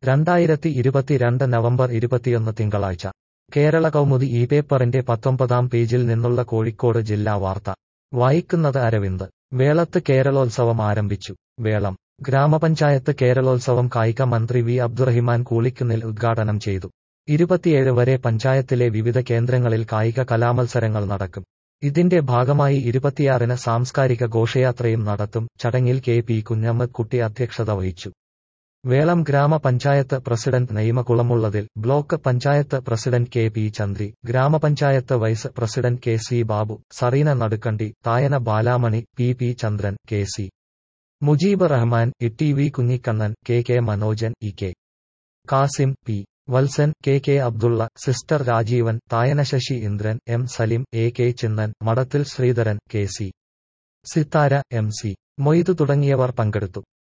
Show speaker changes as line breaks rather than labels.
രണ്ടായിരത്തി ഇരുപത്തിരണ്ട് നവംബർ ഇരുപത്തിയൊന്ന് തിങ്കളാഴ്ച കേരള കൗമുദി ഈ പേപ്പറിന്റെ പത്തൊമ്പതാം പേജിൽ നിന്നുള്ള കോഴിക്കോട് ജില്ലാ വാർത്ത വായിക്കുന്നത് അരവിന്ദ് വേളത്ത് കേരളോത്സവം ആരംഭിച്ചു വേളം ഗ്രാമപഞ്ചായത്ത് കേരളോത്സവം കായിക മന്ത്രി വി അബ്ദുറഹിമാൻ കൂളിക്കുന്നിൽ ഉദ്ഘാടനം ചെയ്തു ഇരുപത്തിയേഴ് വരെ പഞ്ചായത്തിലെ വിവിധ കേന്ദ്രങ്ങളിൽ കായിക കലാമത്സരങ്ങൾ നടക്കും ഇതിന്റെ ഭാഗമായി ഇരുപത്തിയാറിന് സാംസ്കാരിക ഘോഷയാത്രയും നടത്തും ചടങ്ങിൽ കെ പി കുഞ്ഞമ്മദ് കുട്ടി അധ്യക്ഷത വഹിച്ചു Velam grama panchayat president Nayima Kulamullathil block panchayat president K P Chandri grama panchayat vice president K C Babu Sareena Nadukkandi Thayana Balamani P P Chandran K C Mujeeb Rahman E T V Kunhikannan K K Manojan E K Kasim P Valsan K K Abdullah sister Rajeevan Thayana Sasi Indran M Salim A K Chinnan Madathil Sreedharan K C Sithara M C Moidu തുടങ്ങിയവർ പങ്കെടുത്തു